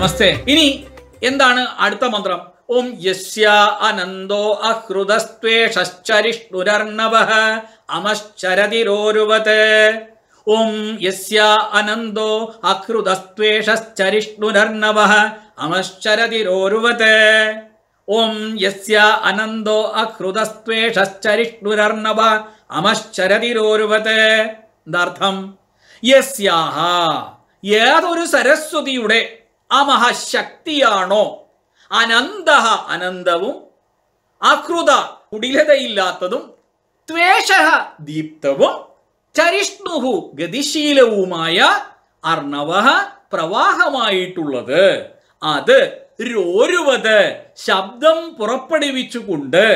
നമസ്തേ ഇനി എന്താണ് അടുത്ത മന്ത്രം ഓം യസ്യ അനന്തോ അഹൃതസ്ത്വേഷശ്ചരിഷ്ണുരർണവ അമശ്ചരതിരോരുവത് ഓം യസ്യ അനന്തോ അഹൃതസ്ത്വേഷശ്ചരിഷ്ണുരർണവ അമശ്ചരതിരോരുവത് ഓം യസ്യ അനന്തോ അഹൃതസ്ത്വേഷശ്ചരിഷ്ണുരർണവ അമശ്ചരതിരോരുവത് എന്താർത്ഥം യസ്യാഹ ഏതൊരു സരസ്വതിയുടെ അമഹശക്തിയാണോ അനന്ത അനന്തവും അകൃത കുടിലതയില്ലാത്തതും ത്വേഷ ദീപ്തവും ചരിഷ്ണുഹു ഗതിശീലവുമായ അർണവ പ്രവാഹമായിട്ടുള്ളത് അത് രോരുവത് ശബ്ദം പുറപ്പെടുവിച്ചുകൊണ്ട്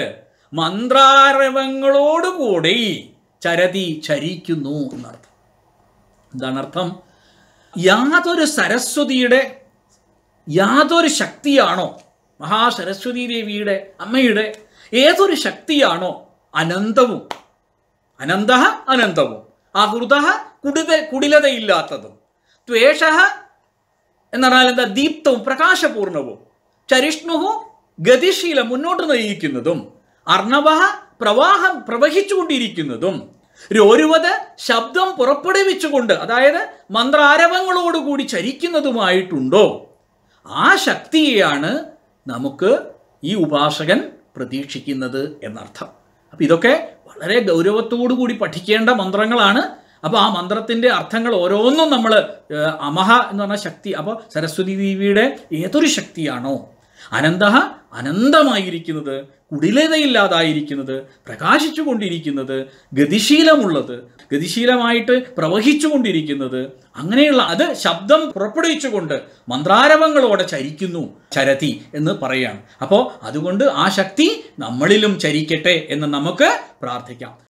മന്ത്രാരവങ്ങളോടുകൂടി ചരതി ചരിക്കുന്നു എന്നർത്ഥം എന്താണ് അർത്ഥം യാതൊരു സരസ്വതിയുടെ യാതൊരു ശക്തിയാണോ മഹാസരസ്വതി ദേവിയുടെ അമ്മയുടെ ഏതൊരു ശക്തിയാണോ അനന്തവും അനന്ത അനന്തവും അഹൃത കുടിത കുടിലതയില്ലാത്തതും ത്വേഷ എന്ന് പറഞ്ഞാൽ എന്താ ദീപ്തവും പ്രകാശപൂർണവും ചരിഷ്ണുഹു ഗതിശീലം മുന്നോട്ട് നയിക്കുന്നതും അർണവ പ്രവാഹം പ്രവഹിച്ചുകൊണ്ടിരിക്കുന്നതും രോരുവത് ശബ്ദം പുറപ്പെടുവിച്ചുകൊണ്ട് അതായത് മന്ത്രാരവങ്ങളോടുകൂടി ചരിക്കുന്നതുമായിട്ടുണ്ടോ ആ ശക്തിയെയാണ് നമുക്ക് ഈ ഉപാസകൻ പ്രതീക്ഷിക്കുന്നത് എന്നർത്ഥം അപ്പം ഇതൊക്കെ വളരെ ഗൗരവത്തോടു കൂടി പഠിക്കേണ്ട മന്ത്രങ്ങളാണ് അപ്പോൾ ആ മന്ത്രത്തിൻ്റെ അർത്ഥങ്ങൾ ഓരോന്നും നമ്മൾ അമഹ എന്ന് പറഞ്ഞ ശക്തി അപ്പോൾ സരസ്വതി ദേവിയുടെ ഏതൊരു ശക്തിയാണോ അനന്ത അനന്തമായിരിക്കുന്നത് കുടിലതയില്ലാതായിരിക്കുന്നത് പ്രകാശിച്ചു കൊണ്ടിരിക്കുന്നത് ഗതിശീലമുള്ളത് ഗതിശീലമായിട്ട് പ്രവഹിച്ചു കൊണ്ടിരിക്കുന്നത് അങ്ങനെയുള്ള അത് ശബ്ദം പുറപ്പെടുവിച്ചുകൊണ്ട് മന്ത്രാരവങ്ങളോടെ ചരിക്കുന്നു ചരതി എന്ന് പറയാണ് അപ്പോൾ അതുകൊണ്ട് ആ ശക്തി നമ്മളിലും ചരിക്കട്ടെ എന്ന് നമുക്ക് പ്രാർത്ഥിക്കാം